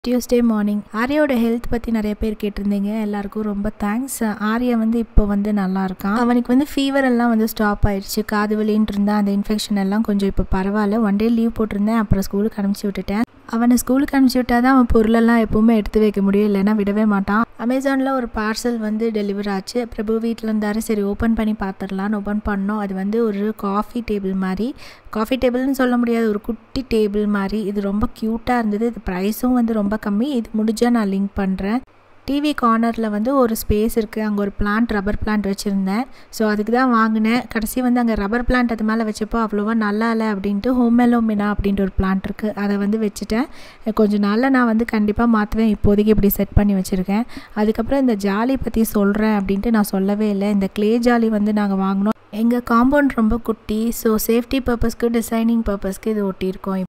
Tuesday morning ஆர்யாவோட health பற்றி நிறைய பேர் கேட்டிருந்தீங்க எல்லாருக்கும் ரொம்ப தேங்க்ஸ் ஆர்யா வந்து இப்போ வந்து நல்லா இருக்கான் அவனுக்கு வந்து ஃபீவர் எல்லாம் வந்து ஸ்டாப் ஆயிடுச்சு காது வலின்ட்டு இருந்தா அந்த இன்ஃபெக்ஷன் எல்லாம் கொஞ்சம் இப்போ பரவாயில்ல ஒன் டே லீவ் போட்டிருந்தேன் அப்புறம் ஸ்கூலுக்கு அனுப்பிச்சி விட்டுட்டேன் அவனை ஸ்கூலுக்கு அனுப்பிச்சி விட்டா தான் அவன் பொருளெல்லாம் எப்பவுமே எடுத்து வைக்க முடியும் இல்லைன்னா விடவே மாட்டான் அமேசானில் ஒரு பார்சல் வந்து டெலிவர் ஆச்சு பிரபு வீட்டில் இருந்தாரு சரி ஓப்பன் பண்ணி பார்த்துடலான்னு ஓப்பன் பண்ணோம் அது வந்து ஒரு காஃபி டேபிள் மாதிரி காஃபி டேபிள்னு சொல்ல முடியாது ஒரு குட்டி டேபிள் மாதிரி இது ரொம்ப க்யூட்டாக இருந்தது இது ப்ரைஸும் வந்து ரொம்ப கம்மி இது முடிஞ்சால் நான் லிங்க் பண்ணுறேன் டிவி கார்னரில் வந்து ஒரு ஸ்பேஸ் இருக்குது அங்கே ஒரு பிளான்ட் ரப்பர் பிளான்ட் வச்சுருந்தேன் ஸோ அதுக்கு தான் வாங்கினேன் கடைசி வந்து அங்கே ரப்பர் பிளான்ட் அது மேலே வச்சப்போ அவ்வளோவா நல்லா இல்லை அப்படின்ட்டு ஹோமெலோமினா அப்படின்ட்டு ஒரு பிளான்ட் இருக்குது அதை வந்து வச்சுட்டேன் கொஞ்சம் நாளில் நான் வந்து கண்டிப்பாக மாற்றுவேன் இப்போதைக்கு இப்படி செட் பண்ணி வச்சுருக்கேன் அதுக்கப்புறம் இந்த ஜாலி பற்றி சொல்கிறேன் அப்படின்ட்டு நான் சொல்லவே இல்லை இந்த க்ளே ஜாலி வந்து நாங்கள் வாங்கினோம் எங்கள் காம்பவுண்ட் ரொம்ப குட்டி ஸோ சேஃப்டி பர்பஸ்க்கு டிசைனிங் பர்பஸ்க்கு இது ஒட்டியிருக்கோம்